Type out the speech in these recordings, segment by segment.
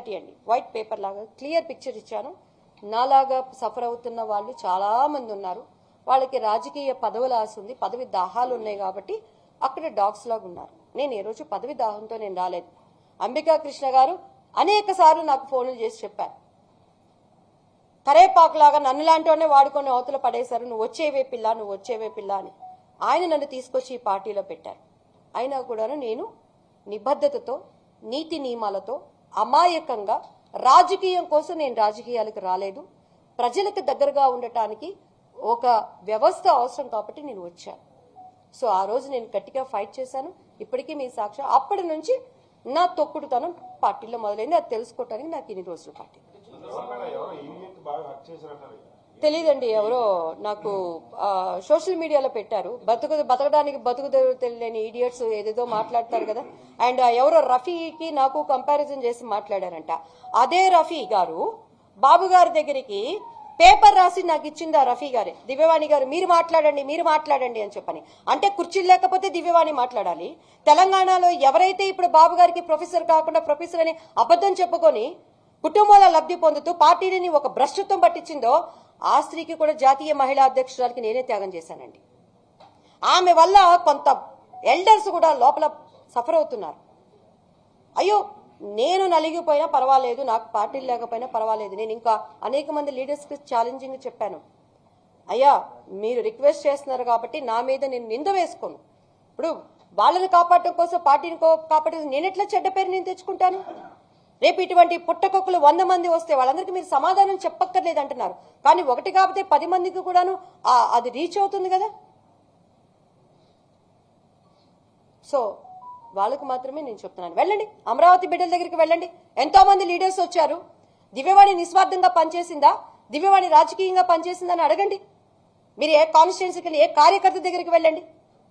Reality అండి white paper లాగా clear picture ఇచ్చాను నాలాగా సఫర్ అవుతున్న వాళ్ళు చాలా మంది ఉన్నారు వాళ్ళకి రాజకీయ పదవుల ఆశ ఉంది పదవి దాహాలు ఉన్నాయి కాబట్టి అక్కడ డాగ్స్ లాగా ఉన్నారు నేను ఏ రోజు పదవి దాహంతో నేను రాలేదు అంబికా కృష్ణ గారు అనేక సార్లు నాకు ఫోన్లు చేసి చెప్పారు కరేపాకులాగా నన్ను లాంటి వాడినే వాడుకొని అవతల పడేశారు నువ్వు వచ్చేవే పిల్ల నువ్వు వచ్చేవే పిల్ల అని ఆయన నన్ను తీసుకొచ్చి ఈ పార్టీలో పెట్టారు అయినా కూడాను నేను నిబద్ధతతో నీతి నియమాలతో అమాయకంగా రాజకీయం కోసం నేను రాజకీయాలకు రాలేదు ప్రజలకు దగ్గరగా ఉండటానికి ఒక వ్యవస్థ అవసరం కాబట్టి నేను వచ్చాను సో ఆ రోజు నేను గట్టిగా ఫైట్ చేశాను ఇప్పటికీ మీ సాక్ష్యం అప్పటి నుంచి నా తొక్కుడుతనం పార్టీలో మొదలైంది అది తెలుసుకోవటానికి నాకు ఇన్ని రోజులు పార్టీ ఎవరో ఈయనకి బాగా హక్ చేశారంటారు తెలియదండి ఎవరో నాకు ఆ, సోషల్ మీడియాలో పెట్టారు బతుకు బతకడానికి బతుకు తెరువు తెలియని ఈడియట్స్ ఏదేదో మాట్లాడతారు కదా అండ్ ఎవరో రఫీకి నాకు కంపారిజన్ చేసి మాట్లాడారంట అదే రఫీ గారు బాబు గారి దగ్గరికి పేపర్ రాసి నాకు ఇచ్చింది ఆ రఫీ గారే దివ్యవాణి గారు మీరు మాట్లాడండి మీరు మాట్లాడండి అని చెప్పని అంటే కుర్చీలు లేకపోతే దివ్యవాణి మాట్లాడాలి తెలంగాణలో ఎవరైతే ఇప్పుడు బాబు గారికి ప్రొఫెసర్ కాకుండా ప్రొఫెసర్ అని అబద్ధం చెప్పుకొని కుటుంబాల లబ్ధి పొందుతూ పార్టీని ఒక భ్రష్టత్వం పట్టించిందో ఆ స్త్రీకి కూడా జాతీయ మహిళా అధ్యక్షురాలకి నేనే త్యాగం చేశానండి ఆమె వల్ల కొంత ఎల్డర్స్ కూడా లోపల సఫర్ అవుతున్నారు అయ్యో నేను నలిగిపోయినా పర్వాలేదు నాకు పార్టీలు లేకపోయినా పర్వాలేదు నేను ఇంకా అనేక మంది లీడర్స్కి ఛాలెంజింగ్ చెప్పాను అయ్యా మీరు రిక్వెస్ట్ చేస్తున్నారు కాబట్టి నా మీద నేను నింద వేసుకోను ఇప్పుడు వాళ్ళని కాపాడటం కోసం పార్టీని కో- కాపాడటం నేను ఎట్లా చెడ్డ పేరు నేను తెచ్చుకుంటాను రేపు ఇటువంటి పుట్టకొక్కులు వంద మంది వస్తే వాళ్ళందరికీ మీరు సమాధానం చెప్పక్కర్లేదు అంటున్నారు కానీ ఒకటి కాకపోతే పది మందికి కూడాను ఆ- అది రీచ్ అవుతుంది కదా సో వాళ్ళకు మాత్రమే నేను చెప్తున్నాను వెళ్ళండి అమరావతి బిడ్డల దగ్గరికి వెళ్ళండి ఎంతో మంది లీడర్స్ వచ్చారు దివ్యవాణి నిస్వార్థంగా పనిచేసిందా దివ్యవాణి రాజకీయంగా పనిచేసిందా అని అడగండి మీరు ఏ కాన్స్టిట్యున్సీకి వెళ్ళి ఏ కార్యకర్త దగ్గరికి వెళ్ళండి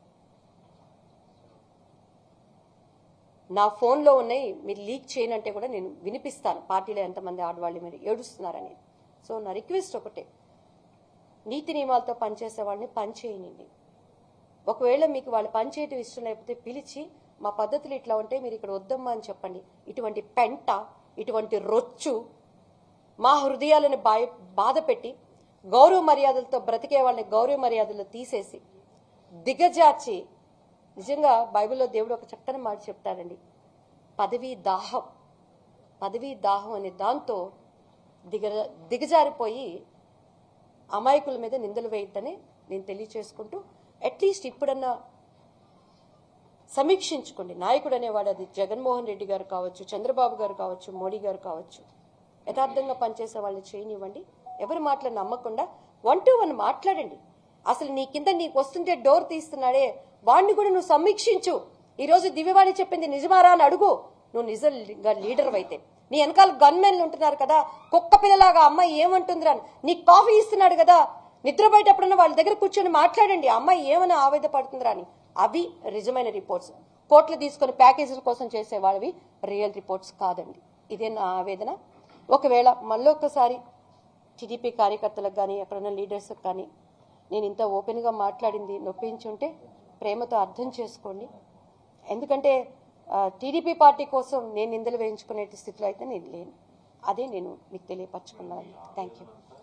నా ఫోన్లో ఉన్నాయి మీరు లీక్ చేయనంటే కూడా నేను వినిపిస్తాను పార్టీలో ఎంతమంది ఆడవాళ్ళు మీరు ఏడుస్తున్నారని సో నా రిక్వెస్ట్ ఒకటే నీతి నియమాలతో పనిచేసే వాళ్ళని పని చేయనండి ఒకవేళ మీకు వాళ్ళు పనిచేయటం ఇష్టం లేకపోతే పిలిచి మా పద్ధతులు ఇట్లా ఉంటే మీరు ఇక్కడ వద్దమ్మా అని చెప్పండి ఇటువంటి పెంట ఇటువంటి రొచ్చు మా హృదయాలను బాయ బాధ పెట్టి గౌరవ మర్యాదలతో బ్రతికే వాళ్ళని గౌరవ మర్యాదలు తీసేసి దిగజార్చి నిజంగా బైబిల్లో దేవుడు ఒక చక్కని మాట చెప్తాడండి పదవీ దాహం పదవీ దాహం అనే దాంతో దిగ దిగజారిపోయి అమాయకుల మీద నిందలు వేయొద్దని నేను తెలియచేసుకుంటూ అట్లీస్ట్ ఇప్పుడన్నా సమీక్షించుకోండి నాయకుడు అనేవాడు అది జగన్మోహన్ రెడ్డి గారు కావచ్చు చంద్రబాబు గారు కావచ్చు మోడీ గారు కావచ్చు యథార్థంగా పనిచేసే వాళ్ళని చేయనివ్వండి ఎవరి మాటలు నమ్మకుండా వన్ టు వన్ మాట్లాడండి అసలు నీ కింద నీకు వస్తుంటే డోర్ తీస్తున్నాడే వాడిని కూడా నువ్వు సమీక్షించు ఈ రోజు దివ్యవాణి చెప్పింది నిజమారా అని అడుగు నువ్వు నిజంగా లీడర్ అయితే నీ వెనకాల గన్మెన్లు ఉంటున్నారు కదా కుక్క పిల్లలాగా అమ్మాయి ఏమంటుందిరా అని. నీకు కాఫీ ఇస్తున్నాడు కదా నిద్రపోయేటప్పుడన్నా వాళ్ళ దగ్గర కూర్చొని మాట్లాడండి అమ్మాయి ఏమైనా ఆవేద పడుతుందిరా అని అవి నిజమైన రిపోర్ట్స్ కోట్లు తీసుకొని ప్యాకేజీల కోసం చేసే వాళ్ళవి రియల్ రిపోర్ట్స్ కాదండి ఇదే నా ఆవేదన ఒకవేళ మళ్ళొక్కసారి టీడీపీ కార్యకర్తలకు కానీ ఎక్కడున్న లీడర్స్కి కానీ నేను ఇంత ఓపెన్గా మాట్లాడింది నొప్పించుంటే ప్రేమతో అర్థం చేసుకోండి ఎందుకంటే ఆ, టీడీపీ పార్టీ కోసం నేను నిందలు వేయించుకునే స్థితిలో అయితే నేను లేను అదే నేను మీకు తెలియపరచుకున్నాను థ్యాంక్ యూ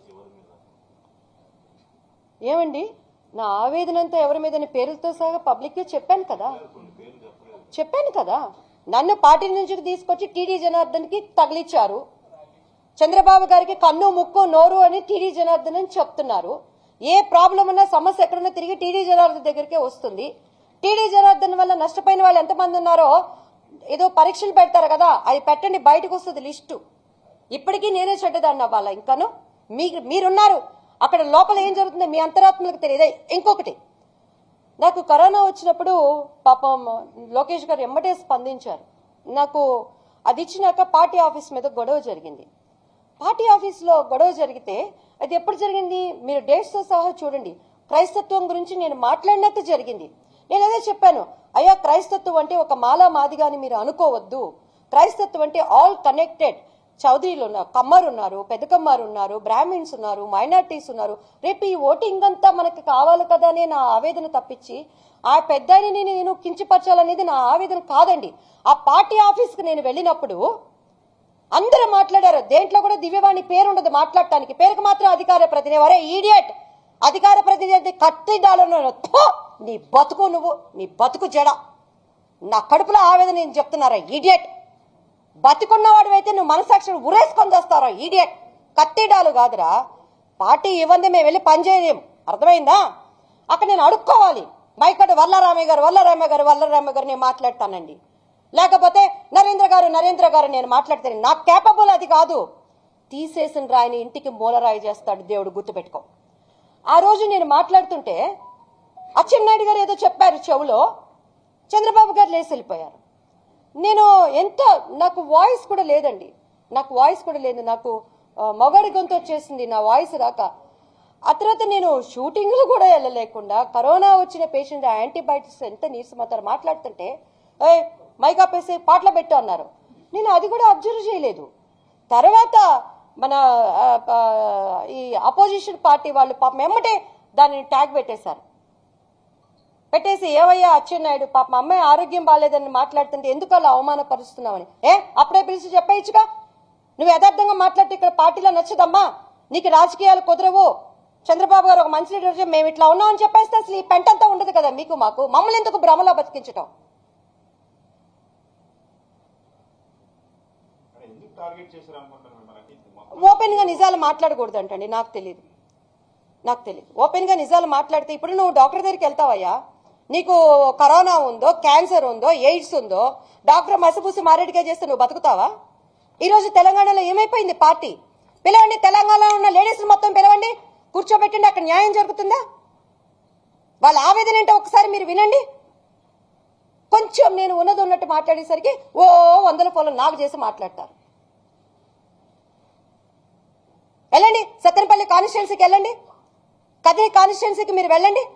ఏమండి నా ఆవేదనంతా ఎవరి మీద పేర్లతో సహా పబ్లిక్గా చెప్పాను కదా చెప్పాను కదా నన్ను పార్టీ నుంచి తీసుకొచ్చి టీడీ జనార్దన్కి తగిలిచ్చారు చంద్రబాబు గారికి కన్ను ముక్కు నోరు అని టీడీ జనార్దన్ అని చెప్తున్నారు ఏ ప్రాబ్లం ఉన్నా సమస్య ఎక్కడున్నా తిరిగి టీడీ జనార్దన్ దగ్గరికే వస్తుంది టీడీ జనార్దన్ వల్ల నష్టపోయిన వాళ్ళు ఎంతమంది ఉన్నారో ఏదో పరీక్షలు పెడతారు కదా అది పెట్టండి బయటకు వస్తుంది లిస్టు ఇప్పటికీ నేనే చెడ్డదాన్ని అవ్వాలా ఇంకాను మీరు మీరున్నారు అక్కడ లోపల ఏం జరుగుతుందో మీ అంతరాత్మలకు తెలియదే ఇంకొకటి నాకు కరోనా వచ్చినప్పుడు పాపం లోకేష్ గారు ఎమ్మటే స్పందించారు నాకు అది ఇచ్చినాక పార్టీ ఆఫీస్ మీద గొడవ జరిగింది పార్టీ ఆఫీస్లో గొడవ జరిగితే అది ఎప్పుడు జరిగింది మీరు డేట్స్తో సహా చూడండి క్రైస్తత్వం గురించి నేను మాట్లాడినాక జరిగింది నేను అదే చెప్పాను అయ్యా క్రైస్తత్వం అంటే ఒక మాలా మాదిగా అని మీరు అనుకోవద్దు క్రైస్తత్వం అంటే ఆల్ కనెక్టెడ్ చౌదరీలు ఉన్నారు కమ్మరు ఉన్నారు పెద్ద కమ్మారు ఉన్నారు బ్రాహ్మిన్స్ ఉన్నారు మైనార్టీస్ ఉన్నారు రేపు ఈ ఓటింగ్ అంతా మనకి కావాలి కదా అనే నా ఆవేదన తప్పించి ఆ పెద్దాయని నేను కించపరచాలనేది నా ఆవేదన కాదండి ఆ పార్టీ ఆఫీస్కి నేను వెళ్ళినప్పుడు అందరూ మాట్లాడారు దేంట్లో కూడా దివ్యవాణి పేరు ఉండదు మాట్లాడటానికి పేరుకు మాత్రం అధికార ప్రతినిధి వరే ఈడియట్ అధికార ప్రతినిధి కత్తి డాలను నీ బతుకు నువ్వు నీ బతుకు జడ నా కడుపులో ఆవేదన నేను చెప్తున్నారా ఈడియట్ బతికున్నవాడు అయితే నువ్వు మనసాక్షిని ఉరేసుకొని చేస్తారా ఈడియట్ కత్తిడాలు కాదురా పార్టీ ఇవ్వండి మేము వెళ్ళి పని చేయలేం అర్థమైందా అక్కడ నేను అడుక్కోవాలి మైకట్ వల్లరామయ్య గారు వల్లరామయ్య గారు వల్లరామయ్య గారు నేను మాట్లాడతానండి లేకపోతే నరేంద్ర గారు నరేంద్ర గారు నేను మాట్లాడతాను నాకు కేపబుల్ అది కాదు తీసేసిన రాయిని ఇంటికి మూలరాయి చేస్తాడు దేవుడు గుర్తుపెట్టుకో ఆ రోజు నేను మాట్లాడుతుంటే అచ్చెన్నాయుడు గారు ఏదో చెప్పారు చెవులో చంద్రబాబు గారు లేచి వెళ్ళిపోయారు నేను ఎంత నాకు వాయిస్ కూడా లేదండి నాకు వాయిస్ కూడా లేదు నాకు ఆ, మగాడి గొంతు వచ్చేసింది నా వాయిస్ రాక ఆ తర్వాత నేను షూటింగ్లు కూడా వెళ్ళలేకుండా కరోనా వచ్చిన పేషెంట్ యాంటీబయాటిక్స్ ఎంత నీరసమవుతారు మాట్లాడుతుంటే ఏ మైక్ ఆపేసి పాటలు పెట్టు అన్నారు నేను అది కూడా అబ్జర్వ్ చేయలేదు తర్వాత మన ఆ, ఆ, ఈ అపోజిషన్ పార్టీ వాళ్ళు పాపం ఎమ్మటే దానిని ట్యాగ్ పెట్టేశారు పెట్టేసి ఏవయ్యా అచ్చెన్నాయుడు పాప మా అమ్మాయి ఆరోగ్యం బాగాలేదని మాట్లాడుతుంటే ఎందుకు అలా అవమానపరుస్తున్నావని ఏ అప్పుడే పిలిచి చెప్పేయచ్చుగా నువ్వు యథార్థంగా మాట్లాడితే ఇక్కడ పార్టీలో నచ్చదమ్మా నీకు రాజకీయాలు కుదరవు చంద్రబాబు గారు ఒక మంచి లీడర్ చెప్పి మేము ఇట్లా ఉన్నామని చెప్పేస్తే అసలు ఈ పెంటంతా ఉండదు కదా మీకు మాకు మమ్మల్ని ఎందుకు భ్రమలో బతికించటం మరి ఎందుకు టార్గెట్ చేశారు అనుకుంటారు మిమ్మల్ని మొత్తం ఓపెన్ గా నిజాలు మాట్లాడకూడదు అంటండి నాకు తెలియదు నాకు తెలియదు ఓపెన్ గా నిజాలు మాట్లాడితే ఇప్పుడు నువ్వు డాక్టర్ దగ్గరికి వెళ్తావయ్యా నీకు కరోనా ఉందో క్యాన్సర్ ఉందో ఎయిడ్స్ ఉందో డాక్టర్ మసబూసి మారేడుగా చేస్తే నువ్వు బతుకుతావా ఈ రోజు తెలంగాణలో ఏమైపోయింది పార్టీ పిలవండి తెలంగాణలో ఉన్న లేడీస్ మొత్తం పిలవండి కూర్చోబెట్టండి అక్కడ న్యాయం జరుగుతుందా వాళ్ళ ఆవేదన ఏంటో ఒకసారి మీరు వినండి కొంచెం నేను ఉన్నది ఉన్నట్టు మాట్లాడేసరికి ఓ వందల పొలం నాకు చేసి మాట్లాడతారు వెళ్ళండి సత్తెనపల్లి కాన్స్టిట్యున్సీకి వెళ్ళండి కదిరి కాన్స్టిట్యున్సీకి మీరు వెళ్ళండి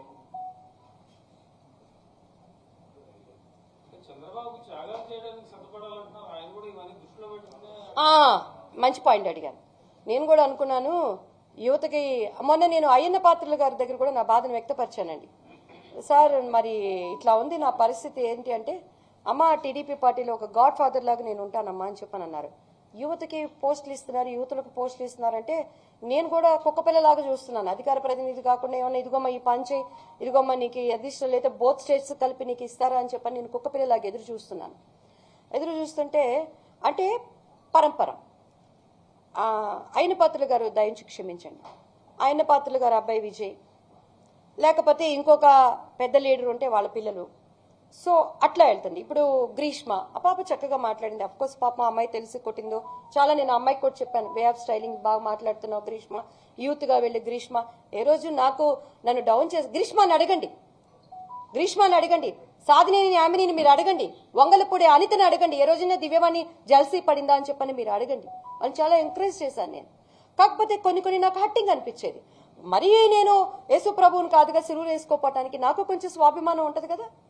చంద్రబాబు త్యాగాలు చేయడానికి సిద్ధపడాలంటున్నారు ఆయన కూడా ఇవన్నీ దృష్టిలో పెట్టుకునే ఆ, మంచి పాయింట్ అడిగాను నేను కూడా అనుకున్నాను యువతకి మొన్న నేను అయ్యన్న పాత్రుల గారి దగ్గర కూడా నా బాధను వ్యక్తపరిచానండి సార్ మరి ఇట్లా ఉంది నా పరిస్థితి ఏంటి అంటే అమ్మ టీడీపీ పార్టీలో ఒక గాడ్ ఫాదర్ లాగా నేను ఉంటానమ్మా అని చెప్పని అన్నారు యువతకి పోస్టులు ఇస్తున్నారు యువతులకు పోస్టులు ఇస్తున్నారంటే నేను కూడా కుక్క పిల్లలాగా చూస్తున్నాను అధికార ప్రతినిధి కాకుండా ఏమన్నా ఇదిగోమ్మా ఈ పని చేయి ఇదిగోమ్మా నీకు అధిష్టం అయితే బోత్ స్టేట్స్ కలిపి నీకు ఇస్తారా అని చెప్పని నేను కుక్క పిల్లలాగా ఎదురు చూస్తున్నాను ఎదురు చూస్తుంటే అంటే పరంపర ఆ, అయిన పాత్రులు గారు దయించి క్షమించండి అయిన పాత్రులు గారు అబ్బాయి విజయ్ లేకపోతే ఇంకొక పెద్ద లీడర్ ఉంటే వాళ్ళ పిల్లలు సో అట్లా వెళ్తుంది ఇప్పుడు గ్రీష్మ ఆ పాప చక్కగా మాట్లాడింది అఫ్ కోర్స్ పాప మా అమ్మాయి తెలిసి కొట్టిందో చాలా నేను ఆ అమ్మాయికి కూడా చెప్పాను వే ఆఫ్ స్టైలింగ్ బాగా మాట్లాడుతున్నావు గ్రీష్మ యూత్ గా వెళ్ళి గ్రీష్మ ఏ రోజు నాకు నన్ను డౌన్ చేసి గ్రీష్మని అడగండి గ్రీష్మాని అడగండి సాధినేని యామిని మీరు అడగండి వంగలపూడి అనితని అడగండి ఏ రోజున దివ్యవాణి జల్సీ పడిందా అని చెప్పని మీరు అడగండి అని చాలా ఎంకరేజ్ చేశాను నేను కాకపోతే కొన్ని కొన్ని నాకు హట్టింగ్ అనిపించేది మరీ నేను యేసు ప్రభువుని కాదుగా సిరువులు వేసుకోపోవటానికి నాకు కొంచెం స్వాభిమానం ఉంటది కదా